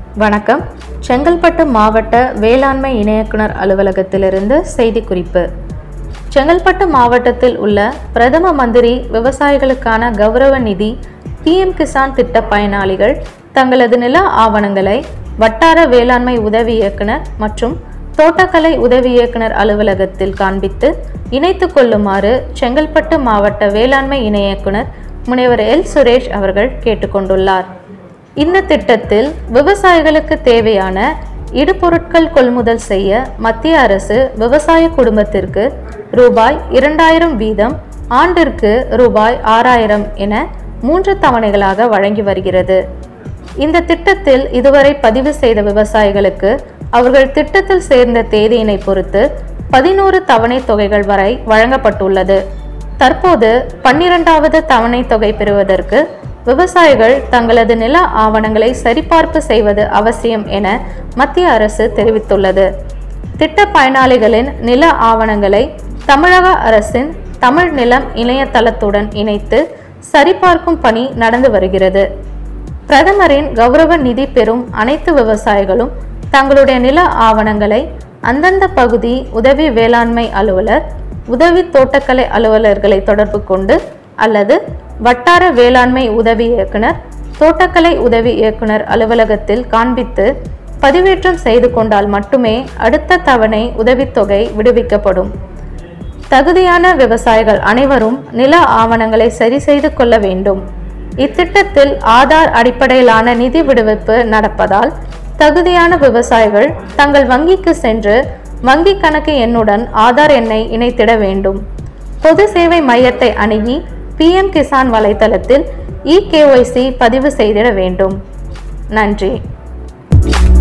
வணக்கம் செங்கல்பட்டு மாவட்ட வேளாண்மை இணையக்குனர் அலுவலகத்திலிருந்து செய்திக்குறிப்பு செங்கல்பட்டு மாவட்டத்தில் உள்ள பிரதம மந்திரி விவசாயிகளுக்கான கௌரவ நிதி பிஎம் கிசான் திட்ட பயனாளிகள் தங்களது நில ஆவணங்களை வட்டார வேளாண்மை உதவி இயக்குனர் மற்றும் தோட்டக்கலை உதவி இயக்குனர் அலுவலகத்தில் காண்பித்து இணைத்துக் கொள்ளுமாறு செங்கல்பட்டு மாவட்ட வேளாண்மை இணை இயக்குனர் முனைவர் எல் சுரேஷ் அவர்கள் கேட்டுக்கொண்டுள்ளார் இந்த திட்டத்தில் விவசாயிகளுக்கு தேவையான இடுபொருட்கள் கொள்முதல் செய்ய மத்திய அரசு விவசாய குடும்பத்திற்கு ரூபாய் இரண்டாயிரம் வீதம் ஆண்டிற்கு ரூபாய் ஆறாயிரம் என மூன்று தவணைகளாக வழங்கி வருகிறது இந்த திட்டத்தில் இதுவரை பதிவு செய்த விவசாயிகளுக்கு அவர்கள் திட்டத்தில் சேர்ந்த தேதியினை பொறுத்து பதினோரு தவணை தொகைகள் வரை வழங்கப்பட்டுள்ளது தற்போது பன்னிரண்டாவது தவணை தொகை பெறுவதற்கு விவசாயிகள் தங்களது நில ஆவணங்களை சரிபார்ப்பு செய்வது அவசியம் என மத்திய அரசு தெரிவித்துள்ளது திட்ட பயனாளிகளின் நில ஆவணங்களை தமிழக அரசின் தமிழ் நிலம் இணையதளத்துடன் இணைத்து சரிபார்க்கும் பணி நடந்து வருகிறது பிரதமரின் கௌரவ நிதி பெறும் அனைத்து விவசாயிகளும் தங்களுடைய நில ஆவணங்களை அந்தந்த பகுதி உதவி வேளாண்மை அலுவலர் உதவி தோட்டக்கலை அலுவலர்களை தொடர்பு கொண்டு அல்லது வட்டார வேளாண்மை உதவி இயக்குனர் தோட்டக்கலை உதவி இயக்குனர் அலுவலகத்தில் காண்பித்து பதிவேற்றம் செய்து கொண்டால் மட்டுமே அடுத்த தவணை உதவித்தொகை விடுவிக்கப்படும் தகுதியான விவசாயிகள் அனைவரும் நில ஆவணங்களை சரி செய்து கொள்ள வேண்டும் இத்திட்டத்தில் ஆதார் அடிப்படையிலான நிதி விடுவிப்பு நடப்பதால் தகுதியான விவசாயிகள் தங்கள் வங்கிக்கு சென்று வங்கி கணக்கு எண்ணுடன் ஆதார் எண்ணை இணைத்திட வேண்டும் பொது சேவை மையத்தை அணுகி பிஎம் கிசான் வலைத்தளத்தில் இ பதிவு செய்திட வேண்டும் நன்றி